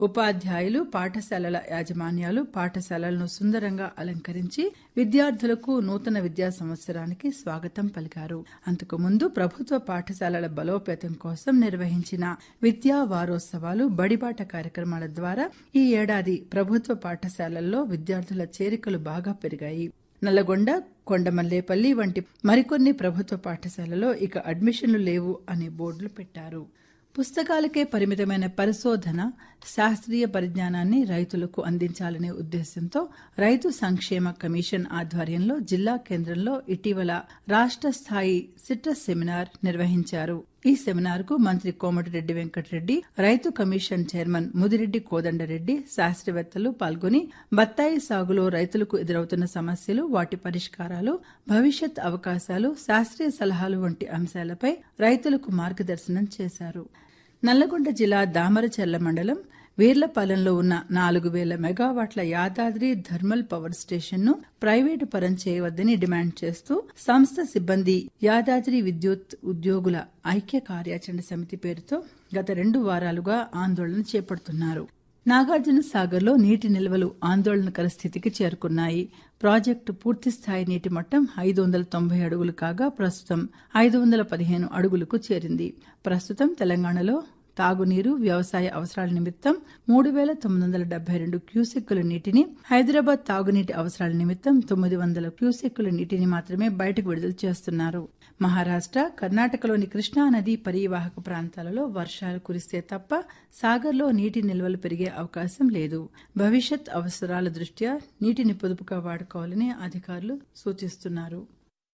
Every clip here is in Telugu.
ఉపాధ్యాయులు పాఠశాలల యాజమాన్యాలు పాఠశాలలను సుందరంగా అలంకరించి విద్యార్థులకు నూతన విద్యా సంవత్సరానికి స్వాగతం పలికారు అంతకుముందు ప్రభుత్వ పాఠశాలల బలోపేతం కోసం నిర్వహించిన విద్యా వారోత్సవాలు బడిబాట కార్యక్రమాల ద్వారా ఈ ఏడాది ప్రభుత్వ పాఠశాలల్లో విద్యార్థుల చేరికలు బాగా పెరిగాయి నల్లగొండ కొండమల్లేపల్లి వంటి మరికొన్ని ప్రభుత్వ పాఠశాలలో ఇక అడ్మిషన్లు లేవు అనే బోర్డులు పెట్టారు పుస్తకాలకే పరిమితమైన పరిశోధన శాస్త్రీయ పరిజ్ఞానాన్ని రైతులకు అందించాలనే ఉద్దేశంతో రైతు సంక్షేమ కమిషన్ ఆధ్వర్యంలో జిల్లా కేంద్రంలో ఇటీవల రాష్ట స్థాయి సిట్రస్ సెమినార్ నిర్వహించారు ఈ సెమినార్ కు మంత్రి కోమటిరెడ్డి వెంకటరెడ్డి రైతు కమిషన్ చైర్మన్ ముదిరెడ్డి కోదండరెడ్డి శాస్త్రవేత్తలు పాల్గొని బత్తాయి సాగులో రైతులకు ఎదురవుతున్న సమస్యలు వాటి పరిష్కారాలు భవిష్యత్ అవకాశాలు శాస్త్రీయ సలహాలు వంటి అంశాలపై రైతులకు మార్గదర్శనం చేశారు నల్లగొండ జిల్లా దామరచర్ల మండలం వీర్లపాలెంలో ఉన్న నాలుగు వేల మెగావాట్ల యాదాద్రి థర్మల్ పవర్ స్టేషన్ ను ప్రైవేటు పరం చేయవద్దని డిమాండ్ చేస్తూ సంస్థ సిబ్బంది యాదాద్రి విద్యుత్ ఉద్యోగుల ఐక్య కార్యాచరణ సమితి పేరుతో గత రెండు వారాలుగా ఆందోళన చేపడుతున్నారు నాగార్జున సాగర్లో నీటి నిల్వలు ఆందోళనకర స్థితికి చేరుకున్నాయి ప్రాజెక్టు పూర్తిస్థాయి నీటి మట్టం ఐదు వందల తొంభై అడుగులు కాగా ప్రస్తుతం ఐదు వందల పదిహేను అడుగులకు చేరింది ప్రస్తుతం తెలంగాణలో తాగునీరు వ్యవసాయ అవసరాల నిమిత్తం మూడు వేల తొమ్మిది వందల డెబ్బై రెండు క్యూసెక్కుల నీటిని హైదరాబాద్ తాగునీటి అవసరాల నిమిత్తం తొమ్మిది వందల క్యూసెక్కుల నీటిని మాత్రమే బయటకు విడుదల చేస్తున్నారు మహారాష్ట కర్ణాటకలోని కృష్ణా నది పరివాహక ప్రాంతాలలో వర్షాలు కురిస్తే తప్ప సాగర్లో నీటి నిల్వలు పెరిగే అవకాశం లేదు భవిష్యత్ అవసరాల దృష్ట్యా నీటిని పొదుపుగా వాడుకోవాలని అధికారులు సూచిస్తున్నారు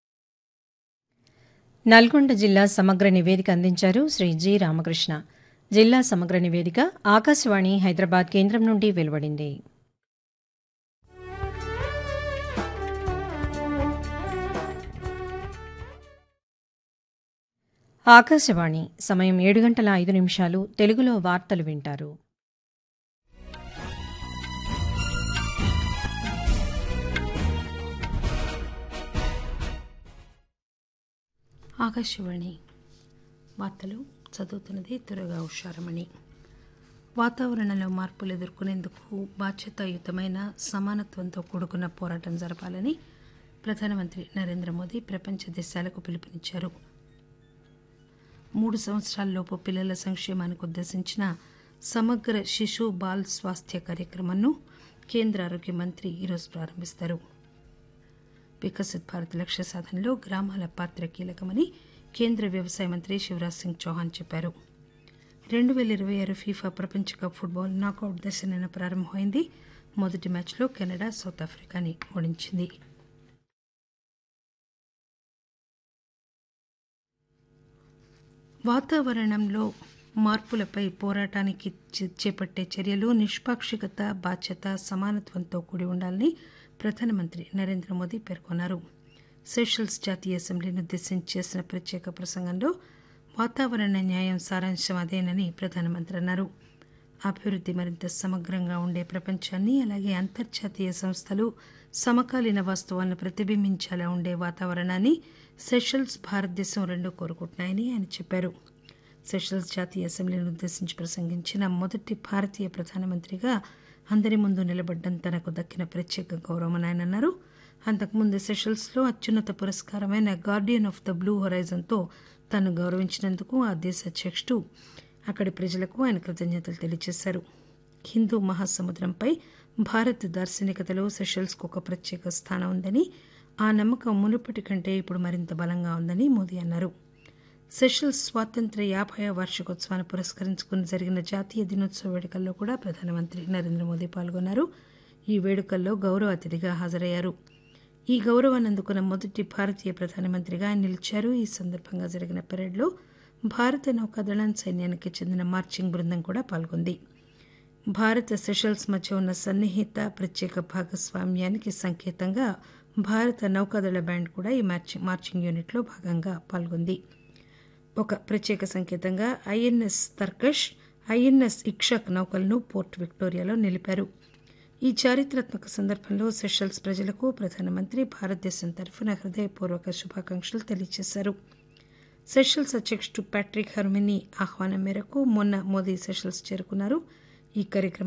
నల్గొండ జిల్లా సమగ్ర నివేదిక అందించారు శ్రీ జి రామకృష్ణ జిల్లా సమగ్ర నివేదిక ఆకాశవాణి హైదరాబాద్ కేంద్రం నుండి వెలువడింది ఆకాశవాణి సమయం ఏడు గంటల ఐదు నిమిషాలు తెలుగులో వార్తలు వింటారు ఆకాశవాణి వార్తలు చదువుతున్నది త్వరగా హుషారమణి వాతావరణంలో మార్పులు ఎదుర్కొనేందుకు బాధ్యతాయుతమైన సమానత్వంతో కూడుకున్న పోరాటం జరపాలని ప్రధానమంత్రి నరేంద్ర మోదీ ప్రపంచ దేశాలకు పిలుపునిచ్చారు మూడు సంవత్సరాలలోపు పిల్లల సంక్షేమానికి ఉద్దేశించిన సమగ్ర శిశు బాల్ స్వాస్థ్య కార్యక్రమాన్ని కేంద్ర ఆరోగ్య మంత్రి ఈరోజు ప్రారంభిస్తారు వికసిత్ భారత్ లక్ష్య సాధనలో గ్రామాల పాత్ర కీలకమని కేంద్ర వ్యవసాయ మంత్రి శివరాజ్ సింగ్ చౌహాన్ చెప్పారు రెండు వేల ఇరవై ఆరు ఫీఫా ప్రపంచ కప్ ఫుట్బాల్ నాకౌట్ దశ నిన్న ప్రారంభమైంది మొదటి మ్యాచ్లో కెనడా సౌత్ ఆఫ్రికాని ఓడించింది వాతావరణంలో మార్పులపై పోరాటానికి చేపట్టే చర్యలు నిష్పాక్షికత బాధ్యత సమానత్వంతో కూడి ఉండాలని ప్రధానమంత్రి నరేంద్ర మోదీ పేర్కొన్నారు సెషల్స్ జాతీయ అసెంబ్లీని ఉద్దేశించి చేసిన ప్రత్యేక ప్రసంగంలో వాతావరణ న్యాయం సారాంశం అదేనని ప్రధానమంత్రి అన్నారు అభివృద్ధి మరింత సమగ్రంగా ఉండే ప్రపంచాన్ని అలాగే అంతర్జాతీయ సంస్థలు సమకాలీన వాస్తవాలను ప్రతిబింబించేలా ఉండే వాతావరణాన్ని సెషల్స్ భారతదేశం రెండు కోరుకుంటున్నాయని ఆయన చెప్పారు సెషల్స్ జాతీయ అసెంబ్లీని ఉద్దేశించి ప్రసంగించిన మొదటి భారతీయ ప్రధానమంత్రిగా అందరి ముందు నిలబడ్డం తనకు దక్కిన ప్రత్యేక గౌరవమని ఆయన అన్నారు అంతకుముందు సెషల్స్లో అత్యున్నత పురస్కారమైన గార్డియన్ ఆఫ్ ద బ్లూ హొరైజన్తో తను గౌరవించినందుకు ఆ దేశ అధ్యక్షుడు అక్కడి ప్రజలకు ఆయన కృతజ్ఞతలు తెలియజేశారు హిందూ మహాసముద్రంపై భారత్ దార్శనికతలో సెషల్స్కు ఒక ప్రత్యేక స్థానం ఉందని ఆ నమ్మకం మునుపటి కంటే ఇప్పుడు మరింత బలంగా ఉందని మోదీ అన్నారు సెషల్స్ స్వాతంత్ర్య యాభై వార్షికోత్సవాన్ని పురస్కరించుకుని జరిగిన జాతీయ దినోత్సవ వేడుకల్లో కూడా ప్రధానమంత్రి నరేంద్ర మోదీ పాల్గొన్నారు ఈ వేడుకల్లో గౌరవ అతిథిగా హాజరయ్యారు ఈ గౌరవాన్ని అందుకున్న మొదటి భారతీయ ప్రధానమంత్రిగా ఆయన నిలిచారు ఈ సందర్భంగా జరిగిన పెరేడ్లో భారత నౌకాదళం సైన్యానికి చెందిన మార్చింగ్ బృందం కూడా పాల్గొంది భారత సెషల్స్ మధ్య ఉన్న సన్నిహిత ప్రత్యేక భాగస్వామ్యానికి సంకేతంగా భారత నౌకాదళ బ్యాండ్ కూడా ఈ మార్చింగ్ మార్చింగ్ యూనిట్లో భాగంగా పాల్గొంది ఒక ప్రత్యేక సంకేతంగా ఐఎన్ఎస్ తర్కష్ ఐఎన్ఎస్ ఇక్షక్ నౌకలను పోర్ట్ విక్టోరియాలో నిలిపారు ఈ చారిత్రాత్మక సందర్భంలో సెషల్స్ ప్రజలకు ప్రధానమంత్రి భారతదేశం తరఫున హృదయపూర్వక శుభాకాంక్షలు తెలియజేశారు సెషల్స్ అధ్యక్షుడు ప్యాట్రిక్ హర్మినీ ఆహ్వానం మేరకు మొన్న మోదీ సెషల్స్ చేరుకున్నారు ఈ కార్యక్రమం